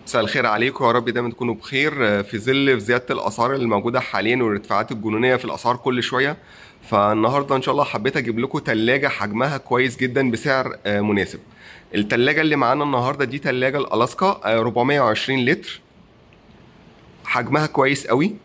مساء الخير عليكم يا رب دايما تكونوا بخير في ظل زياده الاسعار اللي موجوده حاليا والارتفاعات الجنونيه في الاسعار كل شويه فالنهارده ان شاء الله حبيت اجيب لكم ثلاجه حجمها كويس جدا بسعر آه، مناسب الثلاجه اللي معانا النهارده دي ثلاجه الالاسكا آه، 420 لتر حجمها كويس قوي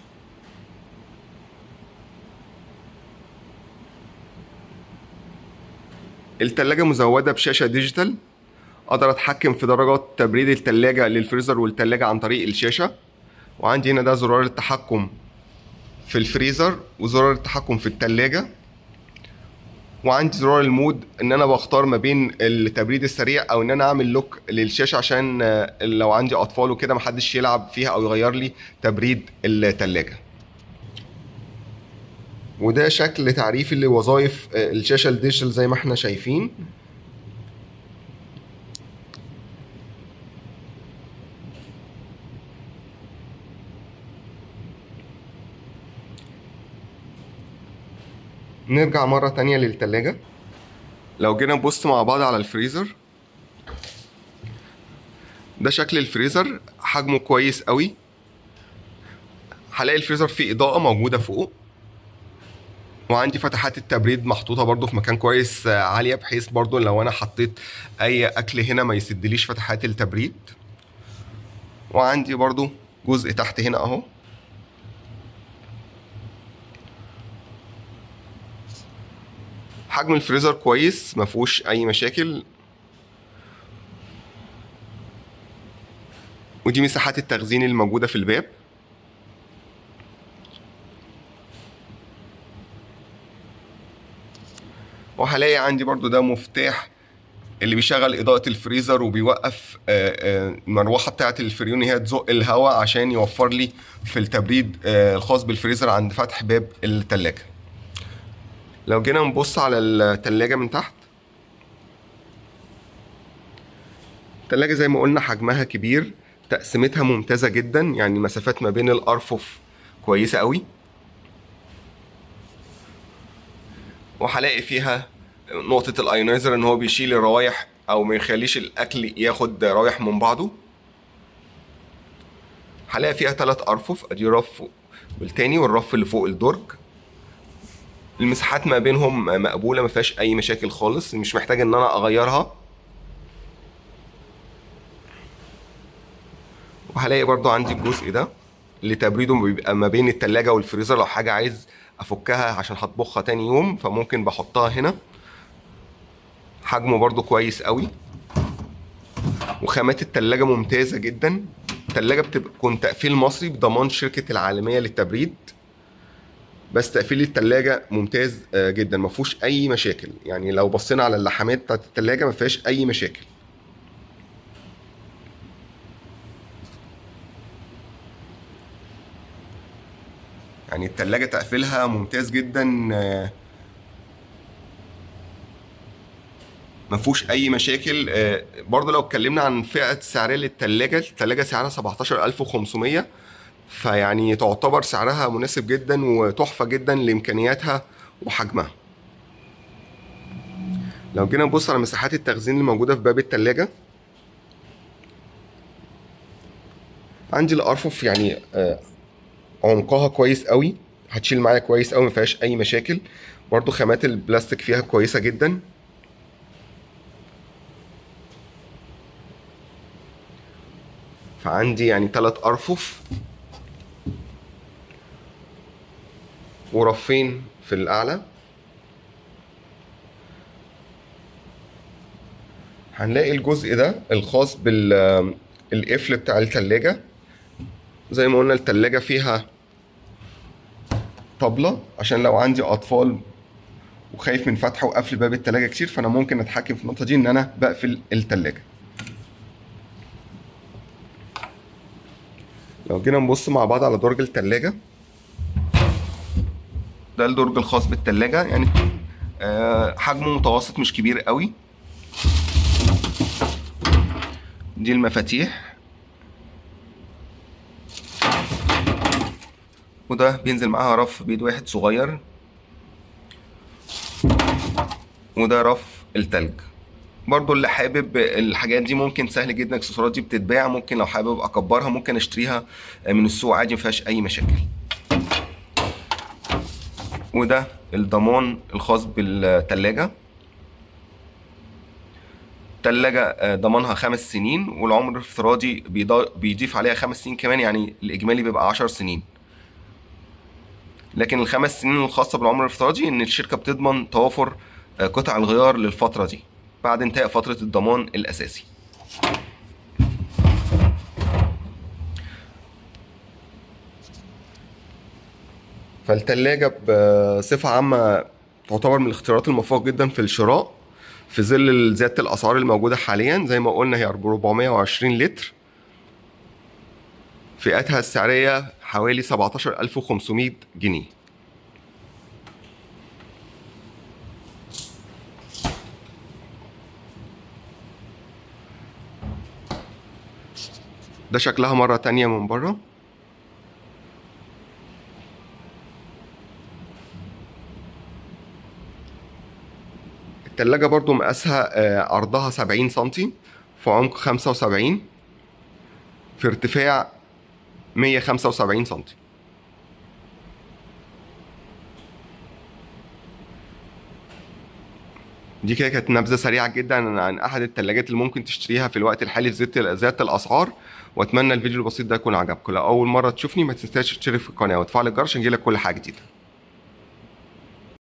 التلاجة مزودة بشاشة ديجيتال اقدر اتحكم في درجات تبريد التلاجة للفريزر والتلاجة عن طريق الشاشة وعندي هنا ده زرار التحكم في الفريزر وزرار التحكم في التلاجة وعندي زرار المود ان انا بختار ما بين التبريد السريع او ان انا اعمل لوك للشاشة عشان آه، لو عندي اطفال وكده محدش يلعب فيها او يغير لي تبريد التلاجة وده شكل تعريفي لوظائف آه، الشاشة الديجيتال زي ما احنا شايفين نرجع مرة تانية للتلاجة لو جينا نبص مع بعض على الفريزر ده شكل الفريزر حجمه كويس قوي هلاقي الفريزر فيه إضاءة موجودة فوق وعندي فتحات التبريد محطوطة برضو في مكان كويس آه، عالية بحيث برضو لو أنا حطيت أي أكل هنا ما يسدليش فتحات التبريد وعندي برضو جزء تحت هنا أهو حجم الفريزر كويس ما فيهوش اي مشاكل ودي مساحات التخزين الموجوده في الباب وهلاقي عندي برضو ده مفتاح اللي بيشغل اضاءه الفريزر وبيوقف آه، آه، المروحه بتاعه الفريون هي تزق الهواء عشان يوفر لي في التبريد آه، الخاص بالفريزر عند فتح باب التلاجة لو جينا نبص على التلاجة من تحت التلاجة زي ما قلنا حجمها كبير تقسيمتها ممتازة جدا يعني المسافات ما بين الأرفف كويسة قوي وهلاقي فيها نقطة الايونايزر ان هو بيشيل الروايح او ما يخليش الاكل ياخد روايح من بعضه هلاقي فيها ثلاث ارفف ادي رف والتاني والرف اللي فوق الدرج المساحات ما بينهم مقبوله ما فيهاش اي مشاكل خالص مش محتاج ان انا اغيرها وهلاقي برضو عندي الجزء ده اللي تبريده بيبقى ما بين التلاجة والفريزر لو حاجة عايز افكها عشان هطبخها تاني يوم فممكن بحطها هنا حجمه برضو كويس قوي وخامات التلاجة ممتازة جدا التلاجة بتكون تقفيل مصري بضمان شركة العالمية للتبريد بس تقفيل التلاجة ممتاز آه، جدا ما فيهوش اي مشاكل يعني لو بصينا على اللحامات بتاعت التلاجة ما فيهاش اي مشاكل يعني التلاجة تقفيلها ممتاز جدا آه، ما فيهوش اي مشاكل آه، برضه لو اتكلمنا عن فئة سعرية للتلاجة التلاجة سعرها 17500 فيعني تعتبر سعرها مناسب جدا وتحفة جدا لإمكانياتها وحجمها لو جينا نبص على مساحات التخزين اللي موجودة في باب التلاجة عندي الأرفف يعني آه، عمقها كويس قوي هتشيل معايا كويس قوي ما فيهاش أي مشاكل برضو خامات البلاستيك فيها كويسة جدا فعندي يعني ثلاث أرفف ورفين في الأعلى هنلاقي الجزء ده الخاص بالقفل بتاع التلاجة زي ما قلنا التلاجة فيها طبلة عشان لو عندي أطفال وخايف من فتح وقفل باب التلاجة كتير فأنا ممكن أتحكم في النقطة دي إن أنا بقفل التلاجة لو جينا نبص مع بعض على درج التلاجة ده الدرج الخاص بالتلاجة يعني آه، حجمه متوسط مش كبير قوي دي المفاتيح وده بينزل معاها رف بيد واحد صغير وده رف التلج برضو اللي حابب الحاجات دي ممكن سهل جدا الاكسسوارات دي بتتباع ممكن لو حابب اكبرها ممكن اشتريها من السوق عادي مفيهاش اي مشاكل وده الضمان الخاص بالتلاجة تلاجة ضمانها خمس سنين والعمر الافتراضي بيضيف عليها خمس سنين كمان يعني الإجمالي بيبقى عشر سنين لكن الخمس سنين الخاصة بالعمر الافتراضي إن الشركة بتضمن توافر قطع الغيار للفترة دي بعد انتهاء فترة الضمان الأساسي فالتلاجة بصفة عامة تعتبر من الاختيارات الموفقة جدا في الشراء في ظل زيادة الأسعار الموجودة حاليا زي ما قلنا هي 420 لتر فئتها السعرية حوالي 17500 جنيه ده شكلها مرة تانية من بره التلاجة برضو مقاسها عرضها سبعين سنتي في عمق خمسة وسبعين في ارتفاع مية خمسة وسبعين سنتي دي كده كانت نبذه سريعه جدا عن احد الثلاجات اللي ممكن تشتريها في الوقت الحالي في زياده الاسعار واتمنى الفيديو البسيط ده يكون عجبكم لو اول مره تشوفني ما تنساش تشترك في القناه وتفعل الجرس عشان يجيلك كل حاجه جديده